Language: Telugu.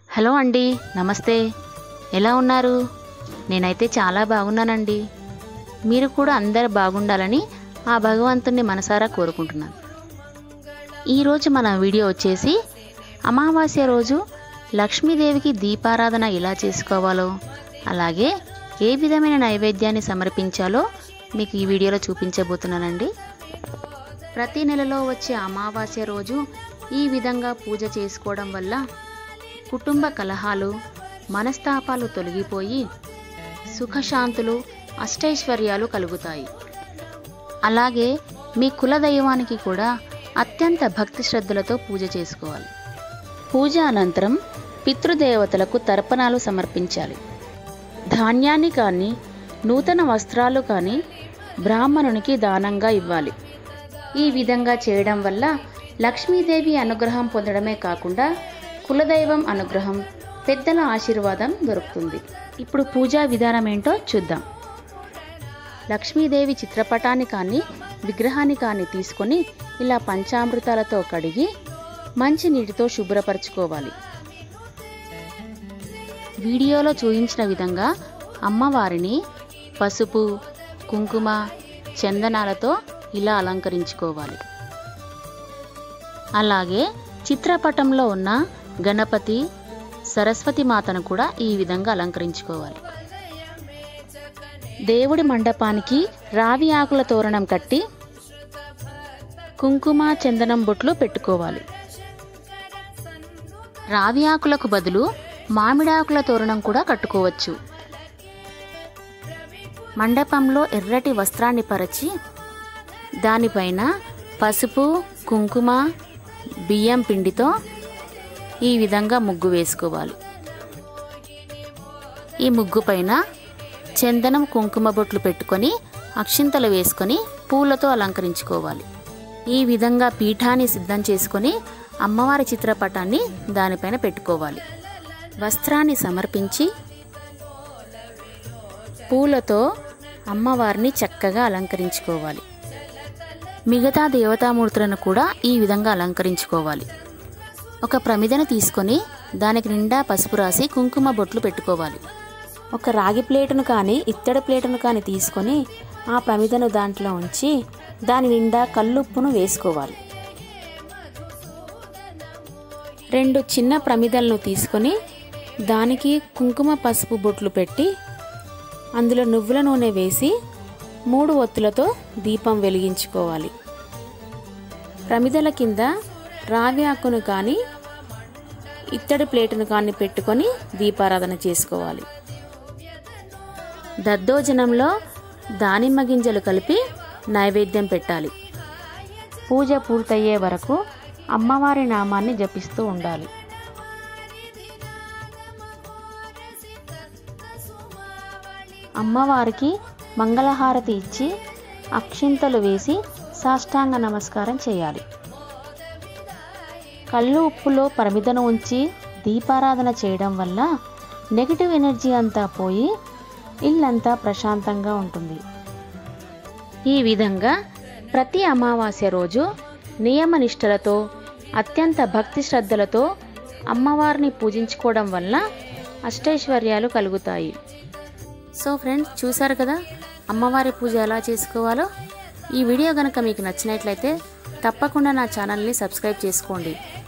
హలో అండి నమస్తే ఎలా ఉన్నారు నేనైతే చాలా బాగున్నానండి మీరు కూడా అందరు బాగుండాలని ఆ భగవంతుణ్ణి మనసారా కోరుకుంటున్నాను ఈరోజు మన వీడియో వచ్చేసి అమావాస్య రోజు లక్ష్మీదేవికి దీపారాధన ఎలా చేసుకోవాలో అలాగే ఏ విధమైన నైవేద్యాన్ని సమర్పించాలో మీకు ఈ వీడియోలో చూపించబోతున్నానండి ప్రతి నెలలో వచ్చే అమావాస్య రోజు ఈ విధంగా పూజ చేసుకోవడం వల్ల కుటుంబ కలహాలు మనస్తాపాలు తొలగిపోయి సుఖశాంతులు అష్టైశ్వర్యాలు కలుగుతాయి అలాగే మీ కులదైవానికి కూడా అత్యంత భక్తి శ్రద్ధలతో పూజ చేసుకోవాలి పూజ అనంతరం పితృదేవతలకు తర్పణాలు సమర్పించాలి ధాన్యాన్ని కానీ నూతన వస్త్రాలు కానీ బ్రాహ్మణునికి దానంగా ఇవ్వాలి ఈ విధంగా చేయడం వల్ల లక్ష్మీదేవి అనుగ్రహం పొందడమే కాకుండా కులదైవం అనుగ్రహం పెద్దల ఆశీర్వాదం దొరుకుతుంది ఇప్పుడు పూజా విధానం ఏంటో చూద్దాం లక్ష్మీదేవి చిత్రపటాన్ని కానీ విగ్రహాన్ని కానీ తీసుకొని ఇలా పంచామృతాలతో కడిగి మంచి నీటితో శుభ్రపరచుకోవాలి వీడియోలో చూపించిన విధంగా అమ్మవారిని పసుపు కుంకుమ చందనాలతో ఇలా అలంకరించుకోవాలి అలాగే చిత్రపటంలో ఉన్న గణపతి సరస్వతి మాతను కూడా ఈ విధంగా అలంకరించుకోవాలి దేవుడి మండపానికి రావి ఆకుల తోరణం కట్టి కుంకుమ చందనం బొట్లు పెట్టుకోవాలి రావి ఆకులకు బదులు మామిడాకుల తోరణం కూడా కట్టుకోవచ్చు మండపంలో ఎర్రటి వస్త్రాన్ని పరచి దానిపైన పసుపు కుంకుమ బియ్యం పిండితో ఈ విధంగా ముగ్గు వేసుకోవాలి ఈ ముగ్గు పైన చందనం కుంకుమ బొట్లు పెట్టుకొని అక్షింతలు వేసుకొని పూలతో అలంకరించుకోవాలి ఈ విధంగా పీఠాన్ని సిద్ధం చేసుకొని అమ్మవారి చిత్రపటాన్ని దానిపైన పెట్టుకోవాలి వస్త్రాన్ని సమర్పించి పూలతో అమ్మవారిని చక్కగా అలంకరించుకోవాలి మిగతా దేవతామూర్తులను కూడా ఈ విధంగా అలంకరించుకోవాలి ఒక ప్రమిదను తీసుకొని దానికి నిండా పసుపు రాసి కుంకుమ బొట్లు పెట్టుకోవాలి ఒక రాగి ప్లేటును కానీ ఇత్తడి ప్లేటును కానీ తీసుకొని ఆ ప్రమిదను దాంట్లో ఉంచి దాని నిండా కల్లుప్పును వేసుకోవాలి రెండు చిన్న ప్రమిదలను తీసుకొని దానికి కుంకుమ పసుపు బొట్లు పెట్టి అందులో నువ్వుల నూనె వేసి మూడు ఒత్తులతో దీపం వెలిగించుకోవాలి ప్రమిదల కింద రావి ఆకును కానీ ఇత్తడి ప్లేటును కానీ పెట్టుకొని దీపారాధన చేసుకోవాలి దద్దోజనంలో దానిమ్మ గింజలు కలిపి నైవేద్యం పెట్టాలి పూజ పూర్తయ్యే వరకు అమ్మవారి నామాన్ని జపిస్తూ ఉండాలి అమ్మవారికి మంగళహారతి ఇచ్చి అక్షింతలు వేసి సాష్టాంగ నమస్కారం చేయాలి కళ్ళు ఉప్పులో పరిమితను ఉంచి దీపారాధన చేయడం వల్ల నెగిటివ్ ఎనర్జీ అంతా పోయి ఇల్లంతా ప్రశాంతంగా ఉంటుంది ఈ విధంగా ప్రతి అమావాస్య రోజు నియమ నిష్టలతో అత్యంత భక్తి శ్రద్ధలతో అమ్మవారిని పూజించుకోవడం వల్ల అష్టైశ్వర్యాలు కలుగుతాయి సో ఫ్రెండ్స్ చూసారు కదా అమ్మవారి పూజ ఎలా చేసుకోవాలో ఈ వీడియో కనుక మీకు నచ్చినట్లయితే తప్పకుండా నా ఛానల్ని సబ్స్క్రైబ్ చేసుకోండి